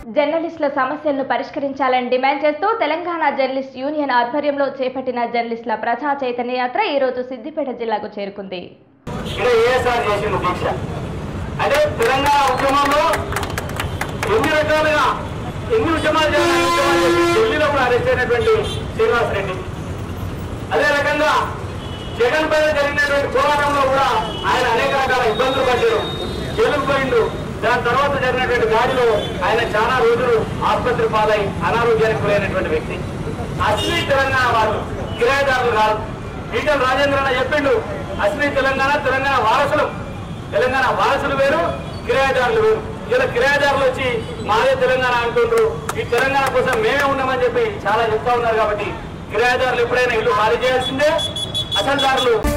జర్నలిస్టుల సమస్యలను పరిష్కరించాలని డిమాండ్ చేస్తూ తెలంగాణ జర్నలిస్ట్ యూనియన్ ఆధ్వర్యంలో చేపట్టిన జర్నలిస్టుల ప్రజా చైతన్య యాత్ర ఈ రోజు సిద్దిపేట జిల్లాకు చేరుకుంది ఇక్కడ ఏఎస్ఆర్ చేసిండు దీక్ష అదే తెలంగాణ ఉద్యమంలో ఎన్ని రకాలుగా ఎన్ని ఉద్యమాలు చేయాలని ఉద్యమాలు చేసి ఢిల్లీలో కూడా అరెస్ట్ అయినటువంటి శ్రీనివాస్ రెడ్డి అదే రకంగా జగన్ పైన జరిగినటువంటి పోరాటంలో కూడా ఆయన అనేక రకాల ఇబ్బందులు పడ్డారు జైలుకు పోయిండు దాని తర్వాత జరిగినటువంటి గాడిలో ఆయన చాలా రోజులు ఆసుపత్రి పాలై అనారోగ్యానికి గురైనటువంటి వ్యక్తి అసలీ తెలంగాణ వాళ్ళు కిరాయిదారులు కాదు ఈటల రాజేంద్ర అన్న చెప్పిండు అసలీ తెలంగాణ తెలంగాణ వారసులు తెలంగాణ వారసులు వేరు కిరాయిదారులు వేరు ఇలా కిరాయిదారులు వచ్చి మాదే తెలంగాణ అంటుండ్రు ఈ తెలంగాణ కోసం మేమే ఉన్నామని చెప్పి చాలా చెప్తా ఉన్నారు కాబట్టి కిరాయిదారులు ఎప్పుడైనా ఇల్లు ఖాళీ చేయాల్సిందే అసలుదారులు